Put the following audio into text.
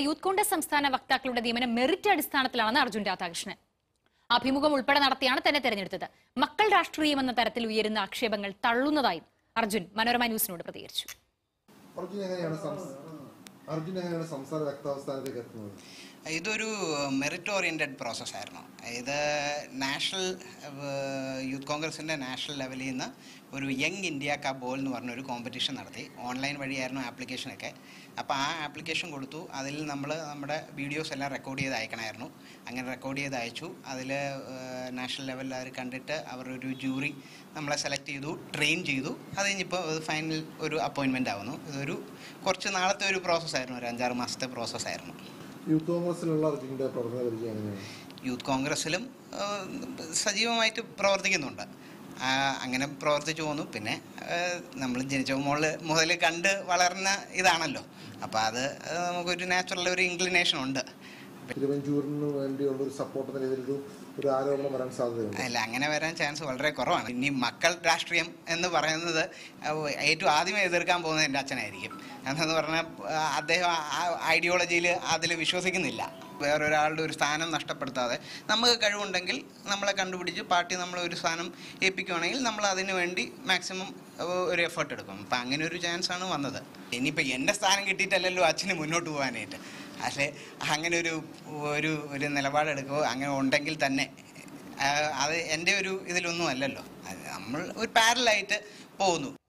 youth Congress സംസ്ഥാന വക്താക്കളുടെ നിയമനം merit അടിസ്ഥാനത്തിലാണെന്ന് Arjun Radhakrishnan അഭിമുഖം ഉൾപ്പെടെ നടത്തിയാണ് തന്നെ തെരഞ്ഞെടുത്തത് മക്കൾ രാഷ്ട്രീയം എന്ന തരത്തിൽ ഉയരുന്ന ആക്ഷേപങ്ങൾ തള്ളുന്നതായും അർജുൻ മനോരമ ന്യൂസിനോട് പ്രതികരിച്ചു അർജുൻ എങ്ങനെയാണ് സംസ്- അർജുൻ എങ്ങനെയാണ് സംസ്ഥാന വ്യക്താവസ്ഥാനത്തേക്ക് എത്തുന്നത് ഇതൊരു മെറിറ്റ് ഓറിയൻറ്റഡ് പ്രോസസ്സായിരുന്നു ഇത് നാഷണൽ യൂത്ത് കോൺഗ്രസിൻ്റെ നാഷണൽ ലെവലിൽ നിന്ന് ഒരു യങ് ഇന്ത്യ ക ബോൾ എന്ന് പറഞ്ഞൊരു കോമ്പറ്റീഷൻ നടത്തി ഓൺലൈൻ വഴിയായിരുന്നു ആപ്ലിക്കേഷനൊക്കെ അപ്പോൾ ആ ആപ്ലിക്കേഷൻ കൊടുത്തു അതിൽ നമ്മൾ നമ്മുടെ വീഡിയോസ് എല്ലാം റെക്കോർഡ് ചെയ്ത് അയക്കണമായിരുന്നു അങ്ങനെ റെക്കോർഡ് ചെയ്ത് അയച്ചു അതിൽ നാഷണൽ ലെവലിൽ അവർ കണ്ടിട്ട് അവർ ഒരു ജൂറി നമ്മളെ സെലക്ട് ചെയ്തു ട്രെയിൻ ചെയ്തു അത് കഴിഞ്ഞിപ്പോൾ ഫൈനൽ ഒരു അപ്പോയിൻമെൻ്റ് ആവുന്നു ഇതൊരു കുറച്ച് നാളത്തെ ഒരു പ്രോസസ്സായിരുന്നു ഒരു അഞ്ചാറ് മാസത്തെ പ്രോസസ്സായിരുന്നു യൂത്ത് കോൺഗ്രസിലുള്ള അർജുന്റെ പ്രവർത്തന പരിചയം എങ്ങനെയാണ് യൂത്ത് കോൺഗ്രസ്സിലും ആ, സജീവമായിട്ട് പ്രവർത്തിക്കുന്നുണ്ട് ആ, അങ്ങനെ പ്രവർത്തിച്ചു പോന്നു പിന്നെ നമ്മൾ ജനിച്ച മുകളിൽ മുതൽ കണ്ട് വളർന്ന ഇതാണല്ലോ അപ്പോൾ അത് ആ, നമുക്കൊരു നാച്ചുറൽ ഒരു ഇൻക്ലിനേഷൻ ഉണ്ട് തിരുവഞ്ചൂരിന് വേണ്ടിയുള്ള ഒരു സപ്പോർട്ട് എന്ന രീതിയിൽ ഒരു ഒരു ആരോപണം വരാൻ സാധ്യതയുണ്ട് അല്ല അങ്ങനെ വരാൻ ചാൻസ് വളരെ കുറവാണ് ഇനി മക്കൾ രാഷ്ട്രീയം എന്ന് പറയുന്നത് ആ, ഏറ്റവും ആദ്യമേ എതിർക്കാൻ പോകുന്നത് എൻ്റെ അച്ഛനായിരിക്കും എന്നു പറഞ്ഞാൽ ആ, അദ്ദേഹം ആ ഐഡിയോളജിയിൽ അതിൽ വിശ്വസിക്കുന്നില്ല വേറൊരാളുടെ ഒരു സ്ഥാനം നഷ്ടപ്പെടുത്താതെ നമുക്ക് കഴിവുണ്ടെങ്കിൽ നമ്മളെ കണ്ടുപിടിച്ച് പാർട്ടി നമ്മളെ ഒരു സ്ഥാനം ഏൽപ്പിക്കുകയാണെങ്കിൽ നമ്മൾ അതിന് വേണ്ടി മാക്സിമം ഒരു എഫേർട്ട് എടുക്കും അപ്പം അങ്ങനെ ഒരു ചാൻസ് ആണ് വന്നത് ഇനിയിപ്പോൾ എൻ്റെ സ്ഥാനം കിട്ടിയിട്ടല്ലല്ലോ അച്ഛന് മുന്നോട്ട് പോകാനായിട്ട് പക്ഷേ അങ്ങനെ ഒരു ഒരു ഒരു നിലപാടെടുക്കുകയോ അങ്ങനെ ഉണ്ടെങ്കിൽ തന്നെ ആ, അത് എൻ്റെ ഒരു ഇതിലൊന്നും അല്ലല്ലോ അത് നമ്മൾ ഒരു പാരലായിട്ട് പോകുന്നു